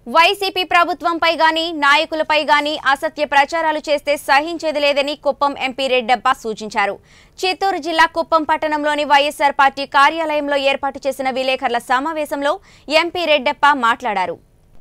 YCP ప్రభుత్వంపై గాని నాయకులపై గాని అసత్య ప్రచారాలు చేస్తే సహించేది లేదని కుప్పం ఎంపీ రెడ్డప్ప సూచించారు చిత్తూరు జిల్లా కుప్పం పట్టణంలోని వైఎస్సార్ పార్టీ కార్యాలయంలో ఏర్పాటు చేసిన విలేకరుల సమావేశంలో ఎంపీ రెడ్డప్ప మాట్లాడారు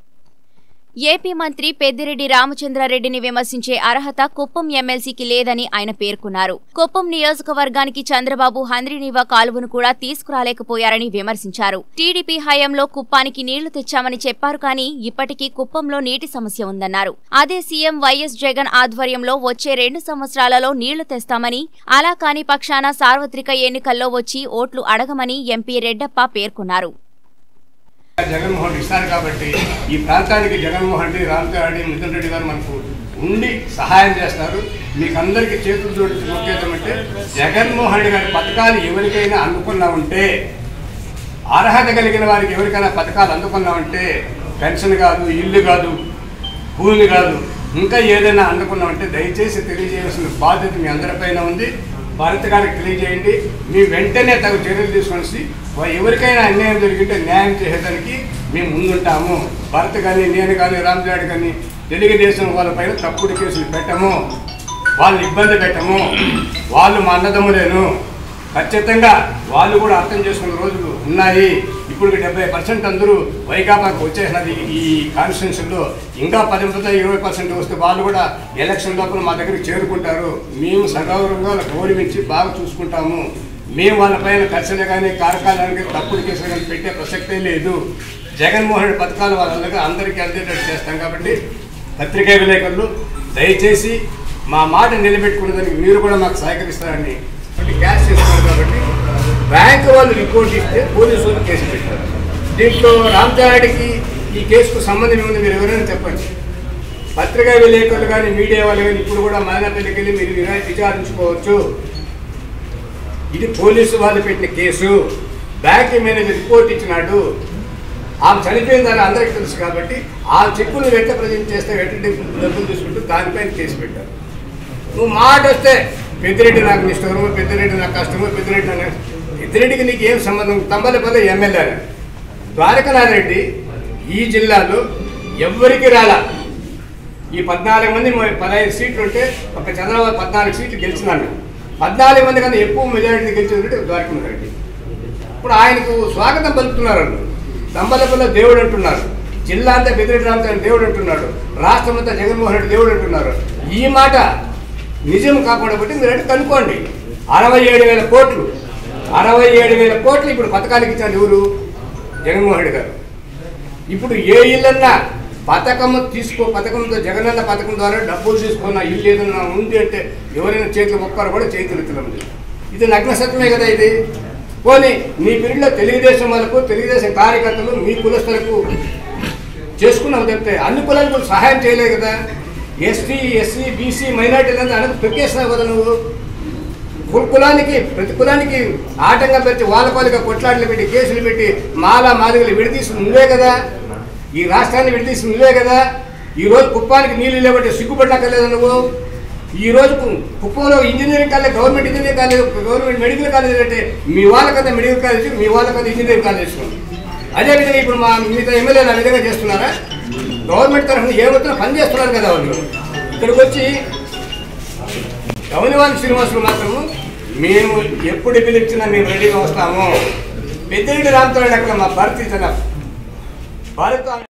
ఏపీ మంత్రి పెద్దిరెడ్డి రామచంద్రారెడ్డిని విమర్శించే అర్హత కుప్పం ఎమ్మెల్సీకి లేదని ఆయన పేర్కొన్నారు కుప్పం నియోజకవర్గానికి చంద్రబాబు హంద్రీనీవా కాలువను కూడా తీసుకురాలేకపోయారని విమర్శించారు టీడీపీ హయాంలో కుప్పానికి నీళ్లు తెచ్చామని చెప్పారు కానీ ఇప్పటికీ కుప్పంలో నీటి సమస్య ఉందన్నారు అదే సీఎం వైఎస్ జగన్ ఆధ్వర్యంలో వచ్చే రెండు సంవత్సరాలలో నీళ్లు తెస్తామని అలా కాని పక్షాన సార్వత్రిక ఎన్నికల్లో వచ్చి ఓట్లు అడగమని ఎంపీ రెడ్డప్ప పేర్కొన్నారు జగన్మోహన్ రెడ్డి ఇస్తారు కాబట్టి ఈ ప్రాంతానికి జగన్మోహన్ రెడ్డి రామచంద్ర రెడ్డి మిథున్ రెడ్డి గారు మనకు ఉండి సహాయం చేస్తారు మీకు అందరికీ చేతులు జోడించి మొక్కేద్దామంటే జగన్మోహన్ రెడ్డి గారి పథకాలు ఎవరికైనా అందుకున్నా ఉంటే అర్హత కలిగిన వారికి ఎవరికైనా పథకాలు అందుకున్నా ఉంటే పెన్షన్ కాదు ఇల్లు కాదు భూమి కాదు ఇంకా ఏదైనా అందుకున్నామంటే దయచేసి తెలియజేయాల్సిన బాధ్యత మీ అందరిపైన ఉంది భారత్ గారికి తెలియజేయండి మీ వెంటనే తగు చర్యలు తీసుకొని ఎవరికైనా అన్యాయం జరిగితే న్యాయం చేసేదానికి మేము ముందుంటాము భరత్ కానీ నేను కానీ రామజాడ్ కానీ తెలుగుదేశం వాళ్ళపైన తప్పుడు కేసులు పెట్టము వాళ్ళని ఇబ్బంది పెట్టము వాళ్ళు మా అన్నదమ్ములేను ఖచ్చితంగా వాళ్ళు కూడా అర్థం చేసుకున్న రోజులు ఉన్నాయి ఇప్పుడు డెబ్బై పర్సెంట్ అందరూ వైకాపాకు వచ్చేసినది ఈ కాన్స్టిట్యూన్సీలో ఇంకా పది మంది ఇరవై పర్సెంట్ వస్తే వాళ్ళు కూడా ఎలక్షన్ లోపల మా దగ్గరికి చేరుకుంటారు మేము సగౌరవంగా వాళ్ళకి గౌరవించి బాగా చూసుకుంటాము మేము వాళ్ళపైన ఖర్చులు కానీ కారకాలకి తప్పుడు కేసులు కానీ పెట్టే ప్రసక్తే లేదు జగన్మోహన్ రెడ్డి పథకాలు వాళ్ళ అందరికీ అందేటట్టు చేస్తాం కాబట్టి పత్రికా విలేకరులు దయచేసి మా మాట నిలబెట్టుకునేదానికి మీరు కూడా మాకు సహకరిస్తారని కాబట్టి క్యాష్ చేస్తున్నారు కాబట్టి బ్యాంక్ వాళ్ళు రిపోర్ట్ ఇస్తే పోలీసు వాళ్ళు కేసు పెట్టారు దీంట్లో రామచారెడ్డికి ఈ కేసుకు సంబంధం ఏముంది మీరు ఎవరైనా చెప్పండి పత్రికా విలేకరులు కానీ మీడియా వాళ్ళు కానీ ఇప్పుడు కూడా మైనాపల్లికి వెళ్ళి మీరు విరా- విచారించుకోవచ్చు ఇది పోలీసు వాళ్ళు పెట్టిన కేసు బ్యాంక్ మేనేజర్ రిపోర్ట్ ఇచ్చినాడు ఆమె చనిపోయిందని అందరికీ తెలుసు కాబట్టి ఆ చెక్కులు వెంట ప్రజెంట్ చేస్తే వెంట డబ్బులు తీసుకుంటూ దానిపైన కేసు పెట్టారు నువ్వు మాట వస్తే పెద్దిరెడ్డి నాకు ఇష్టమో పెద్దిరెడ్డి నాకు కష్టమో పెద్దిరెడ్డి నాకు పెద్దిరెడ్డికి నీకు ఏం సంబంధం తంబలపల్లి ఎమ్మెల్యే ద్వారకనాథరెడ్డి ఈ జిల్లాలో ఎవ్వరికి రాలా ఈ పద్నాలుగు మంది మ- పదహైదు సీట్లు ఉంటే ఒక చంద్రబాబు పద్నాలుగు సీట్లు గెలిచినాను పద్నాలుగు మంది కన్నా ఎక్కువ మెజారిటీ గెలిచిందంటే ద్వారకనాథరెడ్డి ఇప్పుడు ఆయనకు స్వాగతం పలుకుతున్నారు వాళ్ళు దంబలపల్లి దేవుడు అంటున్నారు జిల్లా అంతా బెదిరెడ్డి రామచంద్ర దేవుడు అంటున్నాడు రాష్ట్రం అంతా జగన్మోహన్ రెడ్డి దేవుడు అంటున్నారు ఈ మాట నిజం కాకుండా మీరు అంటే కనుక్కోండి అరవై ఏడు వేల కోట్లు అరవై ఏడు వేల కోట్లు ఇప్పుడు పథకానికి ఇచ్చాడు ఎవరు జగన్మోహన్ రెడ్డి గారు ఇప్పుడు ఏ ఇల్లన్నా పథకము తీసుకో పథకంతో జగనన్న పథకం ద్వారా డబ్బులు తీసుకున్న ఇల్లు ఏదన్నా ఉంది అంటే ఎవరైనా చేతులు ఒక్కరు కూడా చేతులు ఇది నగ్న సత్యమే కదా ఇది పోనీ నీ పీరియడ్లో తెలుగుదేశం వాళ్ళకు తెలుగుదేశం కార్యకర్తలు మీ కులస్తులకు చేసుకున్నావు చెప్తే అన్ని కులాలకు సహాయం చేయలే కదా ఎస్టీ ఎస్సీ బీసీ మైనార్టీలంతా అనకు తొక్కేసినావు కదా నువ్వు కుల కులానికి ప్రతి కులానికి ఆటంగా పెట్టి వాళ్ళ పాలుగా కొట్లాటలు పెట్టి కేసులు పెట్టి మాలా మాదిగలు విడదీసి నువ్వే కదా ఈ రాష్ట్రాన్ని విడదీసి నువ్వే కదా ఈ రోజు కుప్పానికి నీళ్లు లేబట్టి సిగ్గుపడక్కర్లేదు నువ్వు ఈ రోజు కు- కుప్పంలో engineering college government engineering college government medical college అంటే మీ వాళ్ళకంతా మెడికల్ కాలేజ్ మీ వాళ్ళకంతా ఇంజనీరింగ్ కాలేజ్ అదేవిధంగా ఇప్పుడు మా మిగతా ఎమ్మెల్యేలు ఆ విధంగా చేస్తున్నారా గవర్నమెంట్ తరఫున ఏమవుతున్నా పని చేస్తున్నారు కదా వాళ్ళు ఇక్కడికి వచ్చి గౌనివాన్ శ్రీనివాసులు మాత్రము మేము ఎప్పుడు పిలిచినా మేము రెడీగా వస్తాము పెద్దిరెడ్డి రామచంద్ర అక్కడ మా భర్తీ తన భారత